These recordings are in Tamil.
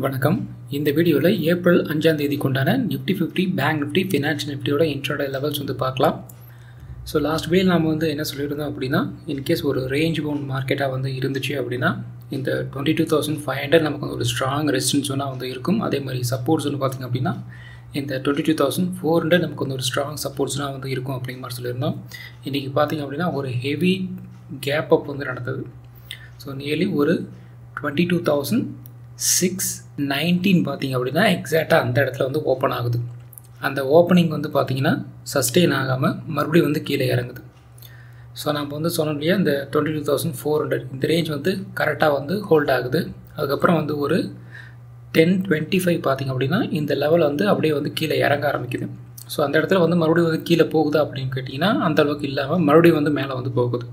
வணக்கம் இந்த வீடியோவில் ஏப்ரல் அஞ்சாம் தேதி கொண்டான Nifty fifty bank Nifty financial நிஃப்டியோட இன்ட்ரோட லெவல்ஸ் வந்து பார்க்கலாம் ஸோ லாஸ்ட் வீடியோ நாம் வந்து என்ன சொல்லியிருந்தோம் அப்படின்னா இன்கேஸ் ஒரு ரேஞ்ச் பவுண்ட் மார்க்கெட்டாக வந்து இருந்துச்சு அப்படின்னா இந்த twenty two thousand five hundred நமக்கு வந்து ஒரு ஸ்ட்ராங் ரெசிஸ்டன்ஸ் ஒன்றா வந்து இருக்கும் அதே மாதிரி சப்போர்ட்ஸ் வந்து பார்த்திங்க அப்படின்னா இந்த twenty two thousand four hundred நமக்கு வந்து ஒரு ஸ்ட்ராங் சப்போர்ட்ஸ்னால் வந்து இருக்கும் அப்படிங்கிற மாதிரி சொல்லியிருந்தோம் இன்றைக்கி பார்த்திங்க அப்படின்னா ஒரு ஹெவி கேப் அப் வந்து நடந்தது ஸோ நியர்லி ஒரு twenty two thousand six nineteen பார்த்திங்க அப்படின்னா எக்ஸாக்டாக அந்த இடத்துல வந்து ஓப்பன் ஆகுது அந்த ஓப்பனிங் வந்து பார்த்திங்கன்னா சஸ்டெயின் ஆகாமல் மறுபடியும் வந்து கீழே இறங்குது ஸோ நம்ம வந்து சொன்னோம் இல்லையா இந்த twenty two thousand four hundred இந்த ரேஞ்ச் வந்து கரெக்டாக வந்து ஹோல்ட் ஆகுது அதுக்கப்புறம் வந்து ஒரு டென் டுவெண்ட்டி ஃபைவ் பார்த்திங்க அப்படின்னா இந்த லெவல் வந்து அப்படியே வந்து கீழே இறங்க ஆரம்பிக்குது ஸோ அந்த இடத்துல வந்து மறுபடியும் வந்து கீழே போகுது அப்படின்னு கேட்டிங்கன்னா அந்த அளவுக்கு இல்லாமல் மறுபடியும் வந்து மேலே வந்து போகுது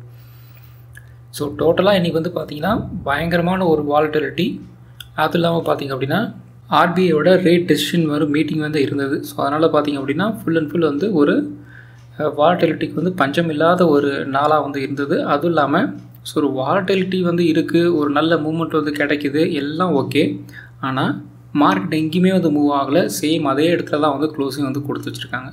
ஸோ டோட்டலாக இன்றைக்கி வந்து பார்த்திங்கன்னா பயங்கரமான ஒரு வாலட்டிலிட்டி அது இல்லாமல் பார்த்திங்க அப்படின்னா ஆர்பிஐயோட ரேட் டெசிஷன் வரும் மீட்டிங் வந்து இருந்தது ஸோ அதனால் பார்த்திங்க அப்படின்னா ஃபுல் அண்ட் ஃபுல் வந்து ஒரு வாலட்டிலிட்டிக்கு வந்து பஞ்சம் இல்லாத ஒரு நாளாக வந்து இருந்தது அதுவும் இல்லாமல் ஸோ ஒரு வாலட்டிலிட்டி வந்து இருக்குது ஒரு நல்ல மூமெண்ட் வந்து கிடைக்குது எல்லாம் ஓகே ஆனால் மார்க்கெட் எங்கேயுமே வந்து மூவ் ஆகலை சேம் அதே இடத்துல தான் வந்து க்ளோசிங் வந்து கொடுத்து வச்சுருக்காங்க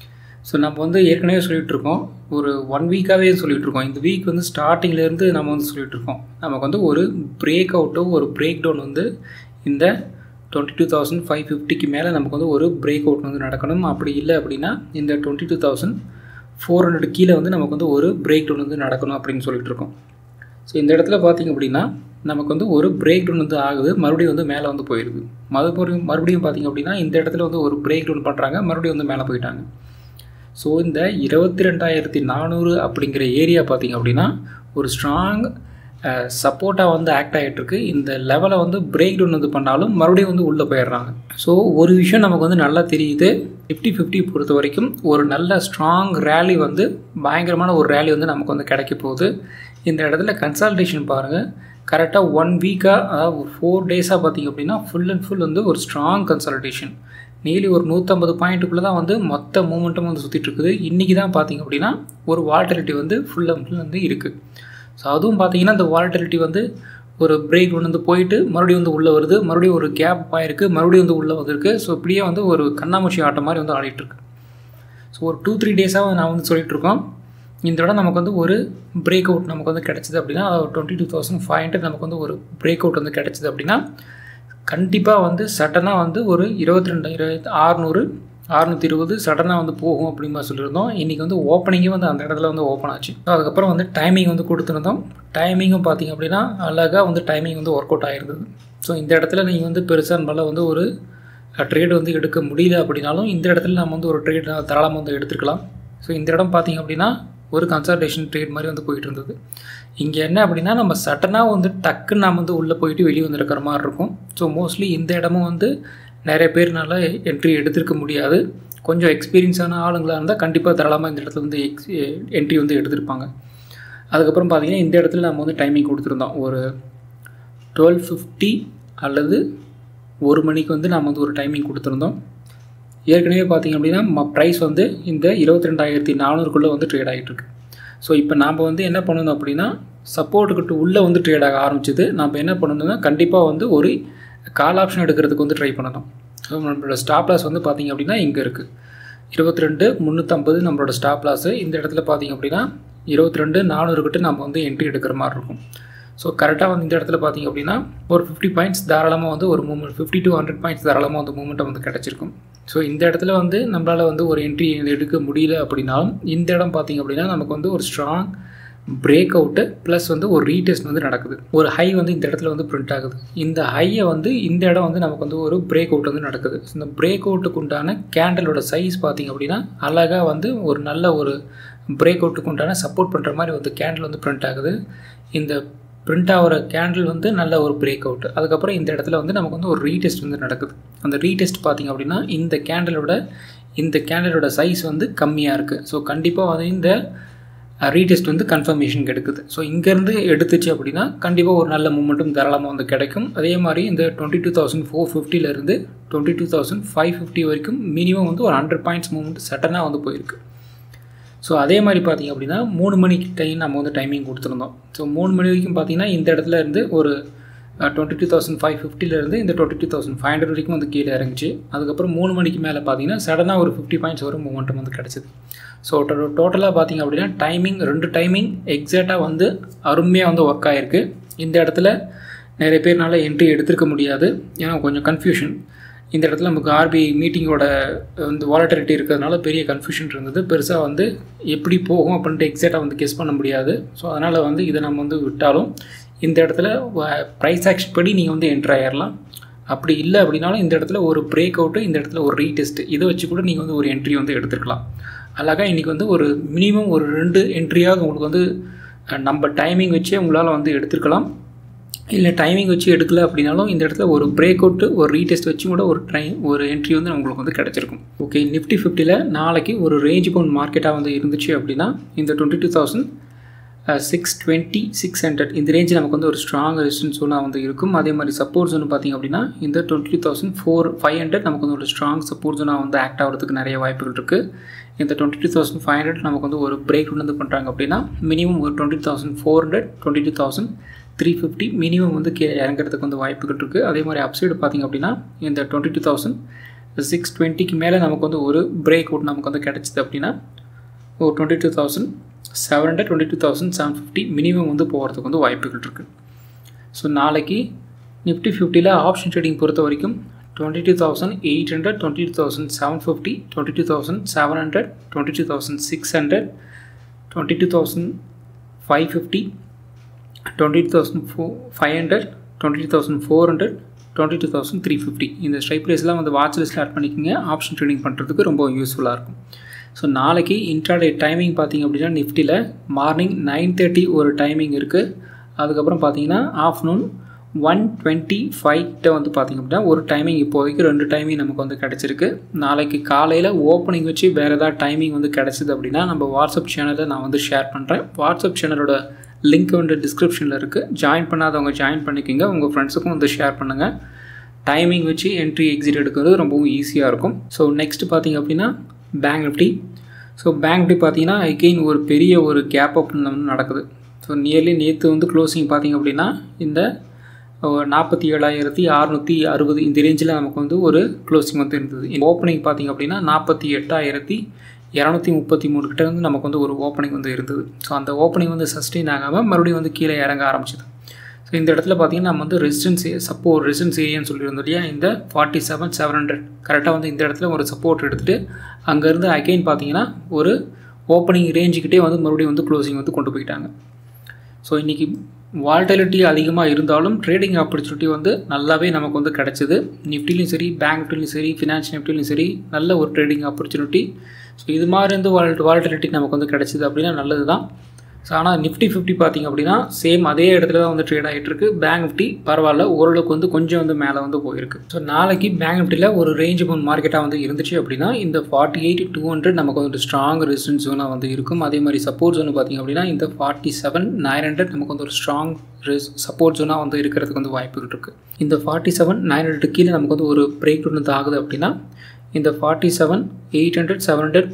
ஸோ நம்ம வந்து ஏற்கனவே சொல்லிகிட்ருக்கோம் ஒரு ஒன் வீக்காகவே சொல்லிகிட்ருக்கோம் இந்த வீக் வந்து ஸ்டார்டிங்லேருந்து நம்ம வந்து சொல்லிகிட்ருக்கோம் நமக்கு வந்து ஒரு பிரேக் அவுட்டோ ஒரு பிரேக் டவுன் வந்து இந்த டுவெண்ட்டி டூ தௌசண்ட் ஃபைவ் ஃபிஃப்டிக்கு மேலே நமக்கு வந்து ஒரு பிரேக் அவுட் வந்து நடக்கணும் அப்படி இல்லை அப்படின்னா இந்த twenty two thousand four hundred கீழே வந்து நமக்கு வந்து ஒரு பிரேக் டவுன் வந்து நடக்கணும் அப்படின்னு சொல்லிட்டு இருக்கோம் ஸோ இந்த இடத்துல பார்த்திங்க அப்படின்னா நமக்கு வந்து ஒரு பிரேக் டவுன் வந்து ஆகுது மறுபடியும் வந்து மேலே வந்து போயிடுது மறுபடியும் மறுபடியும் பார்த்திங்க அப்படின்னா இந்த இடத்துல வந்து ஒரு பிரேக் டவுன் பண்ணுறாங்க மறுபடியும் வந்து மேலே போயிட்டாங்க ஸோ இந்த இருபத்தி ரெண்டாயிரத்தி நானூறு அப்படிங்கிற ஏரியா பார்த்திங்க அப்படின்னா ஒரு ஸ்ட்ராங் சப்போர்ட்டாக வந்து ஆக்ட் ஆகிட்டுருக்கு இந்த லெவலை வந்து பிரேக் டவுன் வந்து பண்ணாலும் மறுபடியும் வந்து உள்ளே போயிடுறாங்க ஸோ ஒரு விஷயம் நமக்கு வந்து நல்லா தெரியுது ஃபிஃப்டி ஃபிஃப்டி பொறுத்த வரைக்கும் ஒரு நல்ல ஸ்ட்ராங் ரேலி வந்து பயங்கரமான ஒரு ரேலி வந்து நமக்கு வந்து கிடைக்க போகுது இந்த இடத்துல கன்சல்டேஷன் பாருங்கள் கரெக்டாக ஒன் வீக்காக அதாவது ஒரு ஃபோர் டேஸாக பார்த்திங்க அப்படின்னா ஃபுல் அண்ட் ஃபுல் வந்து ஒரு ஸ்ட்ராங் கன்சல்டேஷன் நியர்லி ஒரு நூற்றம்பது பாயிண்ட்டுக்குள்ளே தான் வந்து மொத்த மூமெண்ட்டும் வந்து சுற்றிட்டு இருக்குது இன்றைக்கி தான் பார்த்திங்க அப்படின்னா ஒரு வால்டலிட்டி வந்து ஃபுல் அண்ட் ஃபுல் வந்து இருக்குது ஸோ அதுவும் பார்த்தீங்கன்னா இந்த வால்டலிட்டி வந்து ஒரு பிரேக் ஒன்று வந்து போயிட்டு மறுபடியும் வந்து உள்ளே வருது மறுபடியும் ஒரு கேப் ஆயிருக்கு மறுபடியும் வந்து உள்ளே வந்திருக்கு ஸோ இப்படியே வந்து ஒரு கண்ணாமூச்சி ஆட்டம் மாதிரி வந்து ஆடிட்டுருக்கு ஸோ ஒரு டூ த்ரீ டேஸாக நான் வந்து சொல்லிகிட்ருக்கோம் இந்த இடம் நமக்கு வந்து ஒரு பிரேக் அவுட் நமக்கு வந்து கிடச்சிது அப்படின்னா twenty two thousand five hundred நமக்கு வந்து ஒரு பிரேக் அவுட் வந்து கிடச்சிது அப்படின்னா கண்டிப்பாக வந்து சடனாக வந்து ஒரு இருபத்தி ரெண்டு இருபத்தி ஆறுநூறு அறுநூற்றி இருபது சடனாக வந்து போகும் அப்படின்னு மாதிரி சொல்லியிருந்தோம் இன்றைக்கி வந்து ஓப்பனிங்கே வந்து அந்த இடத்துல வந்து ஓப்பன் ஆச்சு ஸோ அதுக்கப்புறம் வந்து டைமிங் வந்து கொடுத்துருந்தோம் டைமிங்கும் பார்த்திங்க அப்படின்னா அழகாக வந்து டைமிங் வந்து ஒர்க் அவுட் ஆகிருந்தது ஸோ இந்த இடத்துல நீங்கள் வந்து பெருசாக நம்மளால் வந்து ஒரு ட்ரேடு வந்து எடுக்க முடியல அப்படின்னாலும் இந்த இடத்துல நம்ம வந்து ஒரு ட்ரேட் தாராளமாக வந்து எடுத்துருக்கலாம் ஸோ இந்த இடம் பார்த்திங்க அப்படின்னா ஒரு கன்சல்டேஷன் ட்ரேட் மாதிரி வந்து போயிட்டு இருந்தது இங்கே என்ன அப்படின்னா நம்ம சட்டனாக வந்து டக்குன்னு நம்ம வந்து உள்ளே போயிட்டு வெளியே வந்துருக்கிற மாதிரி இருக்கும் ஸோ மோஸ்ட்லி இந்த இடமும் வந்து நிறைய பேர்னால என்ட்ரி எடுத்திருக்க முடியாது கொஞ்சம் எக்ஸ்பீரியன்ஸான ஆளுங்களாக இருந்தால் கண்டிப்பாக தாராளமாக இந்த இடத்துல வந்து எக்ஸ் என்ட்ரி வந்து எடுத்திருப்பாங்க அதுக்கப்புறம் பார்த்திங்கன்னா இந்த இடத்துல நம்ம வந்து டைமிங் கொடுத்துருந்தோம் ஒரு டுவெல் ஃபிஃப்டி அல்லது ஒரு மணிக்கு வந்து நம்ம வந்து ஒரு டைமிங் கொடுத்துருந்தோம் ஏற்கனவே பார்த்திங்க அப்படின்னா ப்ரைஸ் வந்து இந்த இருபத்தி ரெண்டாயிரத்தி நானூறுக்குள்ளே வந்து ட்ரேட் ஆகிட்டுருக்கு ஸோ இப்போ நாம் வந்து என்ன பண்ணணும் அப்படின்னா சப்போர்ட்டுக்கிட்ட உள்ளே வந்து ட்ரேட் ஆக ஆரம்பிச்சிது நம்ம என்ன பண்ணணும்னா கண்டிப்பாக வந்து ஒரு கால் ஆப்ஷன் எடுக்கிறதுக்கு வந்து ட்ரை பண்ணணும் ஸோ நம்மளோட ஸ்டாப் லாஸ் வந்து பார்த்திங்க அப்படின்னா இங்கே இருக்குது இருபத்தி ரெண்டு முந்நூற்றம்பது நம்மளோட ஸ்டாப் லாஸு இந்த இடத்துல பார்த்திங்க அப்படின்னா இருபத்தி ரெண்டு நானூறுக்கிட்ட நம்ம வந்து என்ட்ரி எடுக்கிற மாதிரி இருக்கும் ஸோ கரெக்டாக வந்து இந்த இடத்துல பார்த்திங்க அப்படின்னா ஒரு ஃபிஃப்டி பாயிண்ட்ஸ் தாராளமாக வந்து ஒரு moment fifty to hundred points தாராளமாக வந்து மூமெண்ட்டை வந்து கிடச்சிருக்கும் ஸோ இந்த இடத்துல வந்து நம்மளால் வந்து ஒரு என்ட்ரி எடுக்க முடியல அப்படின்னாலும் இந்த இடம் பார்த்திங்க அப்படின்னா நமக்கு வந்து ஒரு ஸ்ட்ராங் பிரேக் அவுட்டு ப்ளஸ் வந்து ஒரு ரீடெஸ்ட் வந்து நடக்குது ஒரு ஹை வந்து இந்த இடத்துல வந்து பிரிண்ட் ஆகுது இந்த ஹையை வந்து இந்த இடம் வந்து நமக்கு வந்து ஒரு பிரேக் அவுட் வந்து நடக்குது இந்த பிரேக் அவுட்டுக்கு உண்டான கேண்டலோட சைஸ் பார்த்திங்க அப்படின்னா அழகாக வந்து ஒரு நல்ல ஒரு பிரேக் அவுட்டுக்கு உண்டான சப்போர்ட் பண்ணுற மாதிரி வந்து கேண்டில் வந்து பிரிண்ட் ஆகுது இந்த பிரிண்ட் ஆகிற கேண்டில் வந்து நல்ல ஒரு பிரேக் அவுட் அதுக்கப்புறம் இந்த இடத்துல வந்து நமக்கு வந்து ஒரு ரீடெஸ்ட் வந்து நடக்குது அந்த ரீடெஸ்ட் பார்த்திங்க அப்படின்னா இந்த கேண்டலோட இந்த கேண்டலோட சைஸ் வந்து கம்மியாக இருக்குது ஸோ கண்டிப்பாக வந்து இந்த ரீடெஸ்ட் வந்து கன்ஃபர்மேஷன் கிடைக்குது ஸோ இங்கேருந்து எடுத்துச்சு அப்படின்னா கண்டிப்பாக ஒரு நல்ல மூமெண்ட்டும் தாராளமாக வந்து கிடைக்கும் அதே மாதிரி இந்த டுவெண்ட்டி டூ தௌசண்ட் ஃபோர் ஃபிஃப்டிலேருந்து twenty two thousand five fifty வரைக்கும் மினிமம் வந்து ஒரு ஹண்ட்ரட் பாயிண்ட்ஸ் மூமெண்ட் சட்டனாக வந்து போயிருக்கு ஸோ அதே மாதிரி பார்த்திங்க அப்படின்னா மூணு மணிக்கு டைம் நம்ம வந்து டைமிங் கொடுத்துருந்தோம் ஸோ மூணு மணி வரைக்கும் பார்த்திங்கன்னா இந்த இடத்துல இருந்து ஒரு டுவெண்ட்டி டூ தௌசண்ட் ஃபைவ் ஃபிஃப்டிலேருந்து இந்த twenty two thousand five hundred வரைக்கும் வந்து கீழே இறங்குச்சு அதுக்கப்புறம் மூணு மணிக்கு மேலே பார்த்தீங்கன்னா சடனாக ஒரு ஃபிஃப்டி பாயிண்ட்ஸ் வரும் மூமெண்டம் வந்து கிடச்சிது ஸோ டோட்டலாக பார்த்தீங்க அப்படின்னா டைமிங் ரெண்டு டைமிங் எக்ஸாக்டாக வந்து அருமையாக வந்து ஒர்க் ஆகிருக்கு இந்த இடத்துல நிறைய பேர்னால என்ட்ரி எடுத்திருக்க முடியாது ஏன்னா கொஞ்சம் கன்ஃபியூஷன் இந்த இடத்துல நமக்கு ஆர்பிஐ மீட்டிங்கோட வந்து வாலட்டிலிட்டி இருக்கிறதுனால பெரிய கன்ஃபியூஷன் இருந்தது பெருசாக வந்து எப்படி போகும் அப்படின்ட்டு எக்ஸாக்டாக வந்து கெஸ் பண்ண முடியாது ஸோ அதனால் வந்து இதை நம்ம வந்து விட்டாலும் இந்த இடத்துல ப்ரைஸ் ஆக்ஷன் படி நீங்கள் வந்து என்ட்ரு ஆயிடலாம் அப்படி இல்லை அப்படின்னாலும் இந்த இடத்துல ஒரு பிரேக் அவுட்டு இந்த இடத்துல ஒரு ரீடெஸ்ட் இதை வச்சு கூட நீங்கள் வந்து ஒரு என்ட்ரி வந்து எடுத்துக்கலாம் அழகாக இன்றைக்கி வந்து ஒரு மினிமம் ஒரு ரெண்டு என்ட்ரியாவது உங்களுக்கு வந்து நம்ம டைமிங் வச்சே உங்களால் வந்து எடுத்துருக்கலாம் இல்லை டைமிங் வச்சு எடுக்கல அப்படின்னாலும் இந்த இடத்துல ஒரு பிரேக் அவுட்டு ஒரு ரீடெஸ்ட் வச்சு கூட ஒரு ட்ரை ஒரு என்ட்ரி வந்து உங்களுக்கு வந்து கிடச்சிருக்கும் ஓகே நிஃப்டி ஃபிஃப்டியில் நாளைக்கு ஒரு ரேஞ்ச் பவுண்ட் மார்க்கெட்டாக வந்து இருந்துச்சு அப்படின்னா இந்த twenty two thousand six twenty six hundred இந்த ரேஞ்சு நமக்கு வந்து ஒரு ஸ்ட்ராங் ரெசிஸ்டன்ஸ் ஒன்றா வந்து இருக்கும் அதே மாதிரி சப்போர்ட் ஜோன் பார்த்திங்க அப்படின்னா இந்த twenty two thousand four five hundred நமக்கு வந்து ஒரு ஸ்ட்ராங் சப்போர்ட் ஜோனாக வந்து ஆக்ட் ஆகிறதுக்கு நிறைய வாய்ப்புகள் இருக்குது இந்த twenty two thousand five hundred நமக்கு வந்து ஒரு பிரேக் வந்து பண்ணுறாங்க அப்படின்னா மினிமம் ஒரு twenty thousand four hundred twenty two thousand three fifty minimum வந்து கீழே இறங்குறதுக்கு வந்து வாய்ப்புகள் இருக்குது அதே மாதிரி அப்சைடு பார்த்திங்க அப்படின்னா இந்த டுவெண்ட்டி டூ தௌசண்ட் சிக்ஸ் டுவெண்ட்டிக்கு மேலே நமக்கு வந்து ஒரு பிரேக் அவுட் நமக்கு வந்து கிடச்சிது அப்படின்னா ஒரு twenty two thousand seven hundred twenty two thousand seven fifty minimum வந்து போகிறதுக்கு வந்து வாய்ப்புகள் இருக்குது ஸோ நாளைக்கு நிஃப்டி ஃபிஃப்டியில் ஆப்ஷன் ட்ரேடிங் பொறுத்த வரைக்கும் twenty two thousand eight hundred twenty two thousand seven fifty twenty two thousand seven hundred twenty two thousand six hundred twenty two thousand five fifty twenty two thousand four five hundred twenty two thousand four hundred twenty two thousand three fifty இந்த ஸ்ட்ரைக் ப்ரைஸ்லாம் வந்து வாட்ச் லிஸ்ட்டில் ஆட் பண்ணிக்கோங்க ஆப்ஷன் ட்ரேடிங் பண்ணுறதுக்கு ரொம்ப யூஸ்ஃபுல்லாக இருக்கும் ஸோ நாளைக்கு இன்ட்ராடே டைமிங் பார்த்திங்க அப்படின்னா நிஃப்டியில் மார்னிங் நைன் தேர்ட்டி ஒரு டைமிங் இருக்குது அதுக்கப்புறம் பார்த்தீங்கன்னா ஆஃப்டர்நூன் ஒன் டுவெண்ட்டி ஃபைவ்கிட்ட வந்து பார்த்திங்க அப்படின்னா ஒரு டைமிங் இப்போதைக்கு ரெண்டு டைமிங் நமக்கு வந்து கிடச்சிருக்கு நாளைக்கு காலையில் ஓப்பனிங் வச்சு வேறு ஏதாவது டைமிங் வந்து கிடச்சிது அப்படின்னா நம்ம வாட்ஸ்அப் சேனலில் நான் வந்து ஷேர் பண்ணுறேன் வாட்ஸ்அப் சேனலோட லிங்க் வந்து டிஸ்கிரிப்ஷனில் இருக்குது ஜாயின் பண்ணாதவங்க ஜாயின் பண்ணிக்கோங்க உங்கள் ஃப்ரெண்ட்ஸுக்கும் வந்து ஷேர் பண்ணுங்கள் டைமிங் வச்சு என்ட்ரி எக்ஸிட் எடுக்கிறது ரொம்பவும் ஈஸியாக இருக்கும் ஸோ நெக்ஸ்ட்டு பார்த்திங்க அப்படின்னா bank Nifty so bank Nifty பார்த்தீங்கன்னா எகெயின் ஒரு பெரிய ஒரு கேப் அப் நடக்குது ஸோ நியர்லி நேற்று வந்து க்ளோசிங் பார்த்திங்க அப்படின்னா இந்த நாற்பத்தி ஏழாயிரத்தி அறுநூற்றி அறுபது இந்த ரேஞ்சில் நமக்கு வந்து ஒரு க்ளோசிங் வந்து இருந்தது ஓப்பனிங் பார்த்திங்க அப்படின்னா நாற்பத்தி எட்டாயிரத்தி இரநூத்தி முப்பத்தி மூணு கிட்ட வந்து நமக்கு வந்து ஒரு ஓப்பனிங் வந்து இருந்தது ஸோ அந்த ஓப்பனிங் வந்து சஸ்டெயின் ஆகாமல் மறுபடியும் வந்து கீழே இறங்க ஆரம்பிச்சிது ஸோ இந்த இடத்துல பார்த்தீங்கன்னா நம்ம வந்து ரெசிடன்ஸ் சப்போர்ட் ரெசிடன்ஸ் ஏரியான்னு சொல்லியிருந்தோம் இல்லையா இந்த ஃபார்ட்டி செவன் செவன் ஹண்ட்ரட் கரெக்டாக வந்து இந்த இடத்துல ஒரு சப்போர்ட் எடுத்துகிட்டு அங்கேருந்து அகைன் பார்த்தீங்கன்னா ஒரு ஓப்பனிங் ரேஞ்சுக்கிட்டே வந்து மறுபடியும் வந்து க்ளோசிங் வந்து கொண்டு போயிட்டாங்க ஸோ இன்றைக்கி வால்டைலிட்டி அதிகமாக இருந்தாலும் ட்ரேடிங் ஆப்பர்ச்சுனிட்டி வந்து நல்லாவே நமக்கு வந்து கிடச்சிது நிஃப்டிலையும் சரி பேங்க் நிஃப்டிலையும் சரி ஃபினான்ஷியல் நிஃப்டிலையும் சரி நல்ல ஒரு ட்ரேடிங் ஆப்பர்ச்சுனிட்டி ஸோ இது மாதிரி இருந்து வால் வால்டிலிட்டி நமக்கு வந்து கிடச்சிது அப்படின்னா நல்லது தான் ஸோ ஆனால் நிஃப்டி ஃபிஃப்டி பார்த்திங்க அப்படின்னா சேம் அதே இடத்துல தான் வந்து ட்ரேட் ஆகிட்டு இருக்கு பேங்க் நிஃப்டி பரவாயில்ல ஓரளவுக்கு வந்து கொஞ்சம் வந்து மேலே வந்து போயிருக்கு ஸோ நாளைக்கு பேங்க் நிஃப்டியில் ஒரு ரேஞ்ச் பவுன் மார்க்கெட்டாக வந்து இருந்துச்சு அப்படின்னா இந்த ஃபார்ட்டி எயிட் டூ ஹண்ட்ரட் நமக்கு வந்து ஸ்ட்ராங் ரெசிடன்ஸ் ஜோனாக வந்து இருக்கும் அதே மாதிரி சப்போர்ட் ஜோன் பார்த்திங்க அப்படின்னா இந்த ஃபார்ட்டி செவன் நைன் ஹண்ட்ரட் நமக்கு வந்து ஒரு ஸ்ட்ராங் சப்போர்ட் ஜோனாக வந்து இருக்கிறதுக்கு வந்து வாய்ப்புகள் இருக்குது இந்த ஃபார்ட்டி செவன் நைன் ஹண்ட்ரட் கீழே நமக்கு வந்து ஒரு பிரேக் வந்து ஆகுது அப்படின்னா இந்த forty seven eight hundred seven hundred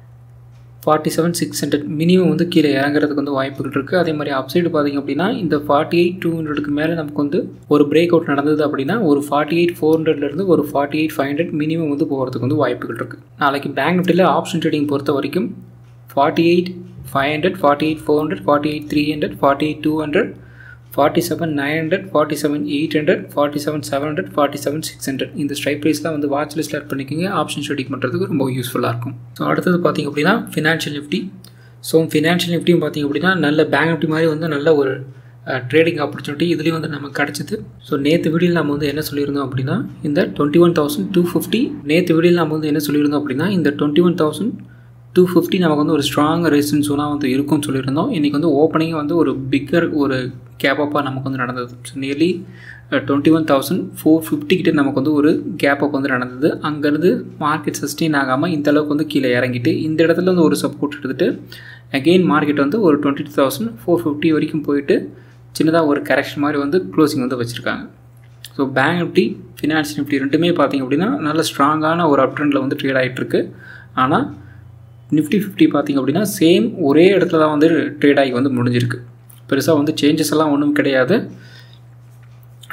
forty seven six hundred minimum வந்து கீழே இறங்குறதுக்கு வந்து வாய்ப்புகள் இருக்குது அதே மாதிரி அப்சைடு பார்த்திங்க அப்படின்னா இந்த ஃபார்ட்டி எயிட் டூ ஹண்ட்ரடுக்கு மேலே நமக்கு வந்து ஒரு பிரேக் அவுட் நடந்தது அப்படின்னா ஒரு ஃபார்ட்டி எயிட் ஃபோர் ஹண்ட்ரட்லேருந்து ஒரு forty eight five hundred minimum வந்து போகிறதுக்கு வந்து வாய்ப்புகள் இருக்குது நாளைக்கு பேங்க் நிஃப்டியில் ஆப்ஷன் ட்ரேடிங் பொறுத்த வரைக்கும் forty eight five hundred forty eight four hundred forty eight three hundred forty eight two hundred forty seven nine hundred forty seven eight hundred forty seven seven hundred forty seven six hundred இந்த ஸ்ட்ரைக் ப்ரைஸ்லாம் வந்து வாட்ச் லிஸ்ட்டில் ஆட் பண்ணிக்கோங்க ஆப்ஷன் ஷெடிங் பண்ணுறதுக்கு ரொம்ப யூஸ்ஃபுல்லாக இருக்கும் ஸோ அடுத்தது பார்த்திங்க அப்படின்னா ஃபினான்ஷியல் நிஃப்டி ஸோ ஃபினான்ஷியல் நிஃப்டியும் பார்த்திங்க அப்படின்னா நல்ல பேங்க் நிஃப்டி மாதிரி வந்து நல்ல ஒரு ட்ரேடிங் ஆப்பர்ச்சுனிட்டி இதுலேயும் வந்து நமக்கு கிடச்சிது ஸோ நேற்று வீடியோவில் நம்ம வந்து என்ன சொல்லியிருந்தோம் அப்படின்னா இந்த twenty one thousand two fifty நேற்று வீடியோவில் நம்ம வந்து என்ன சொல்லியிருந்தோம் அப்படின்னா இந்த twenty one thousand two fifty நமக்கு வந்து ஒரு ஸ்ட்ராங் ரெசிஸ்டன்ஸ் ஜோனாக வந்து இருக்கும்னு சொல்லியிருந்தோம் இன்றைக்கி வந்து ஓப்பனிங் வந்து ஒரு பிக்கர் ஒரு கேப்பப்பாக நமக்கு வந்து நடந்தது so nearly twenty one thousand four fifty கிட்ட நமக்கு வந்து ஒரு கேப் அப் வந்து நடந்தது அங்கேருந்து மார்க்கெட் சஸ்டெயின் ஆகாமல் இந்த அளவுக்கு வந்து கீழே இறங்கிட்டு இந்த இடத்துல வந்து ஒரு சப்போர்ட் எடுத்துகிட்டு அகெயின் மார்க்கெட் வந்து ஒரு twenty two thousand four fifty வரைக்கும் போயிட்டு சின்னதாக ஒரு கரெக்ஷன் மாதிரி வந்து க்ளோசிங் வந்து வச்சுருக்காங்க so bank Nifty finance Nifty ரெண்டுமே பார்த்திங்க அப்படின்னா நல்ல ஸ்ட்ராங்கான ஒரு அப் ட்ரெண்டில் வந்து ட்ரேட் ஆகிட்டுருக்கு ஆனால் நிஃப்டி ஃபிஃப்டி பார்த்திங்க அப்படின்னா சேம் ஒரே இடத்துல தான் வந்து ட்ரேட் ஆகி வந்து முடிஞ்சிருக்கு பெருசாக வந்து சேஞ்சஸ் எல்லாம் ஒன்றும் கிடையாது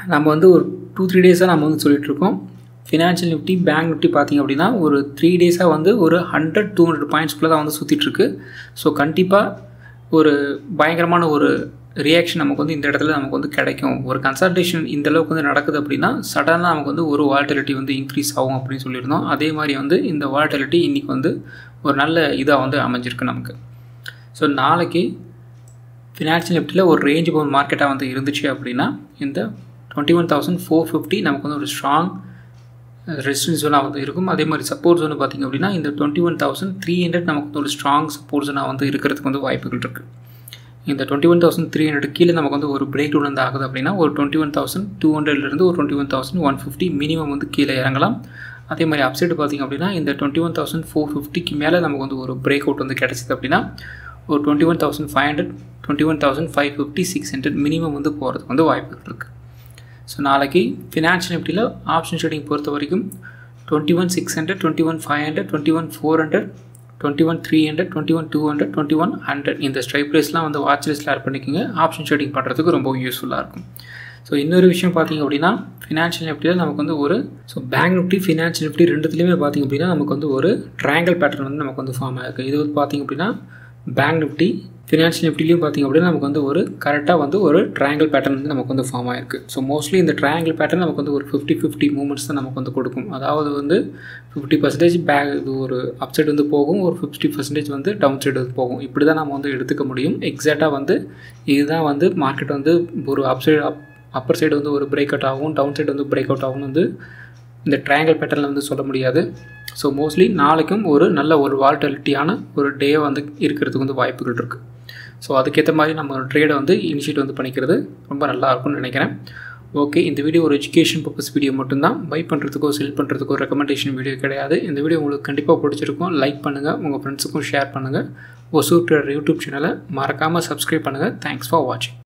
நம்ம வந்து ஒரு டூ த்ரீ டேஸாக நம்ம வந்து சொல்லிகிட்ருக்கோம் ஃபினான்ஷியல் நிஃப்டி பேங்க் நிஃப்டி பார்த்திங்க அப்படின்னா ஒரு த்ரீ டேஸாக வந்து ஒரு ஹண்ட்ரட் டூ ஹண்ட்ரட் பாயிண்ட்ஸ்குள்ளே தான் வந்து சுற்றிட்டுருக்கு ஸோ கண்டிப்பாக ஒரு பயங்கரமான ஒரு ரியாக்ஷன் நமக்கு வந்து இந்த இடத்துல நமக்கு வந்து கிடைக்கும் ஒரு கன்சல்டேஷன் இந்த அளவுக்கு வந்து நடக்குது அப்படின்னா சடனாக நமக்கு வந்து ஒரு வால்டிலிட்டி வந்து இன்க்ரீஸ் ஆகும் அப்படின்னு சொல்லியிருந்தோம் அதே மாதிரி வந்து இந்த வால்டிலிட்டி இன்றைக்கி வந்து ஒரு நல்ல இதாக வந்து அமைஞ்சிருக்கு நமக்கு ஸோ நாளைக்கு ஃபினான்ஷியல் நிஃப்டியில் ஒரு ரேஞ்ச் பவுன் மார்க்கெட்டாக வந்து இருந்துச்சு அப்படின்னா இந்த twenty one thousand four fifty நமக்கு வந்து ஒரு ஸ்ட்ராங் ரெசிஸ்டன்ஸ் ஜோனாக வந்து இருக்கும் அதே மாதிரி சப்போர்ட் ஜோன் பார்த்திங்க அப்படின்னா இந்த twenty one thousand three hundred நமக்கு வந்து ஒரு ஸ்ட்ராங் சப்போர்ட் ஜோனாக வந்து இருக்கிறதுக்கு வந்து வாய்ப்புகள் இருக்குது இந்த twenty one thousand three hundred கீழே நமக்கு வந்து ஒரு பிரேக் டவுன் வந்து ஆகுது அப்படின்னா ஒரு டுவெண்ட்டி ஒன் தௌசண்ட் டூ ஹண்ட்ரட்லேருந்து ஒரு twenty one thousand one fifty minimum வந்து கீழே இறங்கலாம் அதே மாதிரி அப்சைடு பார்த்திங்க அப்படின்னா இந்த டுவெண்ட்டி ஒன் தௌசண்ட் ஃபோர் ஃபிஃப்டிக்கு மேலே நமக்கு வந்து ஒரு பிரேக் அவுட் வந்து கிடச்சிது அப்படின்னா ஒரு twenty one thousand five hundred twenty one thousand five fifty six hundred minimum வந்து போகிறதுக்கு வந்து வாய்ப்புகள் இருக்குது ஸோ நாளைக்கு ஃபினான்ஷியல் நிஃப்டியில் ஆப்ஷன் ஷேடிங் பொறுத்த வரைக்கும் twenty one six hundred twenty one five hundred twenty one four hundred twenty one three hundred twenty one two hundred twenty one hundred இந்த ஸ்ட்ரைப் ப்ரைஸ்லாம் வந்து வாட்ச் லிஸ்ட்டில் ஆட் பண்ணிக்கோங்க ஆப்ஷன் ஷேடிங் பண்ணுறதுக்கு ரொம்ப யூஸ்ஃபுல்லாக இருக்கும் ஸோ இன்னொரு விஷயம் பார்த்திங்க அப்படின்னா ஃபினான்ஷியல் நிஃப்டியில் நமக்கு வந்து ஒரு so bank Nifty financial Nifty ரெண்டுத்துலேயுமே பார்த்திங்க அப்படின்னா நமக்கு வந்து ஒரு ட்ரையாங்கல் பேட்டர்ன் வந்து நமக்கு வந்து ஃபார்ம் ஆகிருக்கு இது வந்து பார்த்திங்க அப்படின்னா பேங்க் நிஃப்டி ஃபினான்ஷியல் நிஃப்டிலையும் பார்த்திங்க அப்படின்னா நமக்கு வந்து ஒரு கரெக்டாக வந்து ஒரு ட்ரையாங்கல் பேட்டர்ன் வந்து நமக்கு வந்து ஃபார்ம் ஆயிருக்கு ஸோ மோஸ்ட்லி இந்த ட்ரையாங்கல் பேட்டர்ன் நமக்கு வந்து ஒரு ஃபிஃப்டி ஃபிஃப்டி மூமெண்ட்ஸ் தான் நமக்கு வந்து கொடுக்கும் அதாவது வந்து ஃபிஃப்டி பர்சன்டேஜ் பேக் இது ஒரு அப் சைடு வந்து போகும் ஒரு ஃபிஃப்டி பர்சன்டேஜ் வந்து டவுன் சைடு வந்து போகும் இப்படி தான் நம்ம வந்து எடுத்துக்க முடியும் எக்ஸாக்டாக வந்து இதுதான் வந்து மார்க்கெட் வந்து ஒரு up side up upper side வந்து ஒரு பிரேக் அவுட் ஆகும் டவுன் சைடு வந்து பிரேக் அவுட் ஆகும் வந்து இந்த ட்ரையாங்கல் பேட்டர்னில் வந்து சொல்ல முடியாது ஸோ மோஸ்ட்லி நாளைக்கும் ஒரு நல்ல ஒரு வால்டலிட்டியான ஒரு டே வந்து இருக்கிறதுக்கு வந்து வாய்ப்புகள் இருக்குது ஸோ அதுக்கேற்ற மாதிரி நம்ம ட்ரேடை வந்து இனிஷியேட் வந்து பண்ணிக்கிறது ரொம்ப நல்லா இருக்கும்னு நினைக்கிறேன் ஓகே இந்த வீடியோ ஒரு எஜுகேஷன் பர்பஸ் வீடியோ மட்டும்தான் பை பண்ணுறதுக்கோ செல் பண்ணுறதுக்கோ ரெக்கமெண்டேஷன் வீடியோ கிடையாது இந்த வீடியோ உங்களுக்கு கண்டிப்பாக பிடிச்சிருக்கும் லைக் பண்ணுங்கள் உங்கள் ஃப்ரெண்ட்ஸுக்கும் ஷேர் பண்ணுங்கள் ஒசூர் யூடியூப் சேனலை மறக்காமல் சப்ஸ்கிரைப் பண்ணுங்கள் தேங்க்ஸ் ஃபார் வாட்சிங்